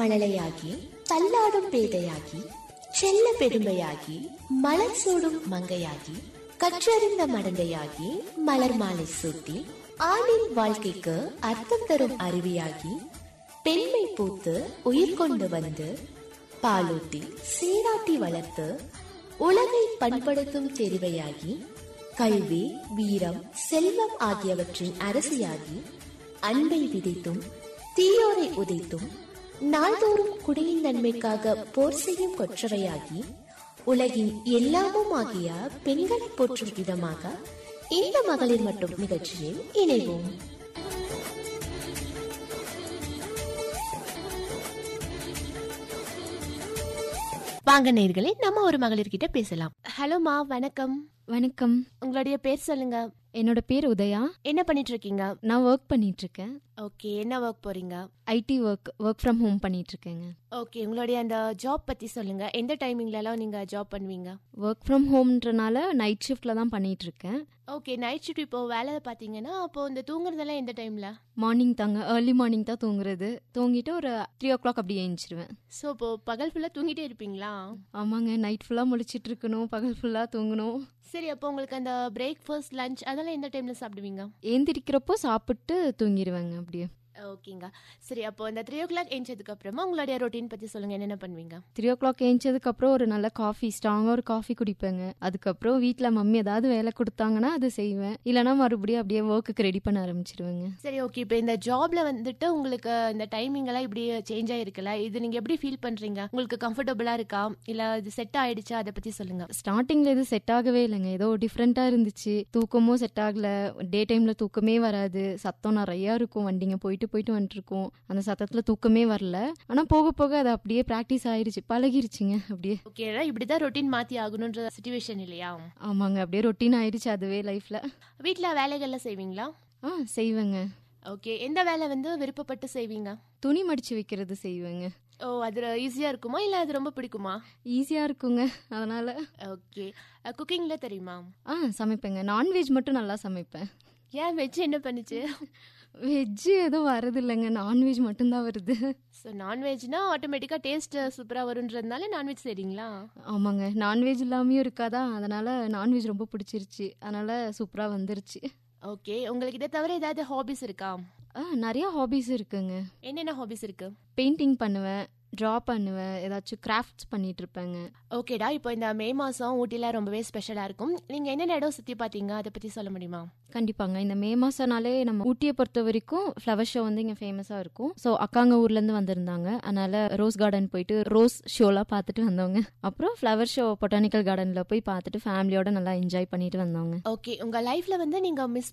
மழலையாகி தள்ளாடும் பேதையாகி செல்ல பெருமையாகி மலர் சூடும் மங்கையாகி கற்றறிந்த மடந்தையாகி மலர் மாலை சூட்டி ஆணின் வாழ்க்கைக்கு அர்த்தம் தரும் அருவியாகி பெண்மை பூத்து உயிர் கொண்டு வந்து பாலூட்டி சீராட்டி வளர்த்து உலகை பண்படுத்தும் தெரிவையாகி கல்வி வீரம் செல்வம் ஆகியவற்றின் அரசியாகி அன்பை விதைத்தும் தீயோரை உதைத்தும் நாள்தோறும் குடியின் நன்மைக்காக போர் செய்யும் கொற்றவையாகி உலகின் எல்லாமும் ஆகிய பெண்களை போற்றும் விதமாக இந்த மகளிர் மட்டும் நிகழ்ச்சியில் இணைவோம் வாங்க நேர்களே நம்ம ஒரு மகளிர் கிட்ட பேசலாம் ஹலோமா வணக்கம் வணக்கம் உங்களுடைய பேர் சொல்லுங்க என்னோட பேர் உதயா என்ன பண்ணிட்டு இருக்கீங்க நான் ஒர்க் பண்ணிட்டு இருக்கேன் ஓகே என்ன ஒர்க் போறீங்க IT work work from home பண்ணிட்டு இருக்கேங்க ஓகே உங்களுடைய அந்த ஜாப் பத்தி சொல்லுங்க எந்த டைமிங்ல எல்லாம் நீங்க ஜாப் பண்ணுவீங்க ஒர்க் ஃப்ரம் ஹோம்ன்றனால நைட் ஷிஃப்ட்ல தான் பண்ணிட்டு இருக்கேன் ஓகே நைட் ஷிஃப்ட் இப்போ வேலை பாத்தீங்கன்னா அப்போ இந்த தூங்குறதெல்லாம் எந்த டைம்ல மார்னிங் தாங்க ஏர்லி மார்னிங் தான் தூங்குறது தூங்கிட்டு ஒரு த்ரீ ஓ கிளாக் அப்படி எழுந்திருவேன் ஸோ இப்போ பகல் ஃபுல்லா தூங்கிட்டே இருப்பீங்களா ஆமாங்க நைட் ஃபுல்லாக முழிச்சிட்டு இருக்கணும் பகல் ஃபுல்லாக தூங்கணும் சரி அப்போ உங்களுக்கு அந்த பிரேக்ஃபாஸ்ட் லஞ்ச் அதெல்லாம் எந்த டைம்ல சாப்பிடுவீங்க ஏந்திரிக்கிறப்போ சாப்பிட்டு தூங்கிடுவேங்க அப்படியே ஓகேங்க சரி அப்போ இந்த த்ரீ ஓ கிளாக் எழுந்ததுக்கு அப்புறமா உங்களுடைய ரொட்டீன் பத்தி சொல்லுங்க என்னென்ன பண்ணுவீங்க த்ரீ ஓ கிளாக் ஏஞ்சதுக்கப்புறம் ஒரு நல்ல காஃபி ஸ்ட்ராங்காக ஒரு காஃபி குடிப்பேங்க அதுக்கப்புறம் வீட்டில் மம்மி ஏதாவது வேலை கொடுத்தாங்கன்னா அது செய்வேன் இல்லைனா மறுபடியும் அப்படியே ஒர்க்குக்கு ரெடி பண்ண ஆரம்பிச்சிருவேங்க சரி ஓகே இப்போ இந்த ஜாப்ல வந்துட்டு உங்களுக்கு இந்த டைமிங் எல்லாம் இப்படி சேஞ்ச் ஆயிருக்குல்ல இது நீங்க எப்படி ஃபீல் பண்றீங்க உங்களுக்கு கம்ஃபர்டபுளா இருக்கா இல்ல இது செட் ஆயிடுச்சா அதை பத்தி சொல்லுங்க ஸ்டார்டிங்ல இது செட் ஆகவே இல்லைங்க ஏதோ டிஃப்ரெண்டா இருந்துச்சு தூக்கமும் செட் ஆகல டே டைம்ல தூக்கமே வராது சத்தம் நிறைய இருக்கும் வண்டிங்க போயிட்டு போயிட்டு வந்துட்டு இருக்கும் அந்த சத்தத்துல தூக்கமே வரல ஆனா போக போக அது அப்படியே பிராக்டிஸ் ஆயிருச்சு பழகிருச்சுங்க அப்படியே ஓகே இப்படிதான் ரொட்டீன் மாத்தி ஆகணும்ன்ற சுச்சுவேஷன் இல்லையா ஆமாங்க அப்படியே ரொட்டீன் ஆயிடுச்சு அதுவே லைஃப்ல வீட்ல வேலைகள்லாம் செய்வீங்களா ஆ செய்வேங்க ஓகே எந்த வேலை வந்து விருப்பப்பட்டு செய்வீங்க துணி மடிச்சு வைக்கிறது செய்வேங்க ஓ அது ஈஸியா இருக்குமா இல்ல அது ரொம்ப பிடிக்குமா ஈஸியா இருக்குங்க அதனால ஓகே குக்கிங்ல தெரியுமா ஆ சமைப்பேங்க நான்வெஜ் மட்டும் நல்லா சமைப்பேன் ஏன் வெஜ் என்ன பண்ணுச்சு வெஜ்ஜு எதுவும் வரது இல்லைங்க நான்வெஜ் மட்டும்தான் வருது ஸோ நான்வெஜ்னா ஆட்டோமேட்டிக்காக டேஸ்ட் சூப்பராக வருன்றதுனால நான்வெஜ் செய்றீங்களா ஆமாங்க நான்வெஜ் இல்லாமையும் இருக்காதா அதனால நான்வெஜ் ரொம்ப பிடிச்சிருச்சு அதனால சூப்பரா வந்துருச்சு ஓகே உங்களுக்கு இதை தவிர ஏதாவது ஹாபிஸ் இருக்கா ஆ நிறைய ஹாபிஸ் இருக்குங்க என்னென்ன ஹாபிஸ் இருக்கு பெயிண்டிங் பண்ணுவேன் ட்ரா பண்ணுவேன் ஏதாச்சும் கிராஃப்ட்ஸ் பண்ணிட்டு இருப்பேங்க ஓகேடா இப்போ இந்த மே மாதம் ஊட்டியில் ரொம்பவே ஸ்பெஷலாக இருக்கும் நீங்கள் என்னென்ன இடம் சுற்றி பார்த்தீங்க அதை பற்றி சொல்ல முடியுமா கண்டிப்பாங்க இந்த மே மாசம்னாலே நம்ம ஊட்டியை பொறுத்த வரைக்கும் ஃப்ளவர் ஷோ வந்து இங்க ஃபேமஸா இருக்கும் ஸோ அக்காங்க ஊர்ல இருந்து வந்திருந்தாங்க அதனால ரோஸ் கார்டன் போயிட்டு ரோஸ் ஷோலாம் பார்த்துட்டு வந்தவங்க அப்புறம் ஃப்ளவர் ஷோ பொட்டானிக்கல் கார்டன்ல போய் பார்த்துட்டு ஃபேமிலியோட நல்லா என்ஜாய் பண்ணிட்டு வந்தவங்க ஓகே உங்கள் லைஃப்பில் வந்து நீங்கள் மிஸ்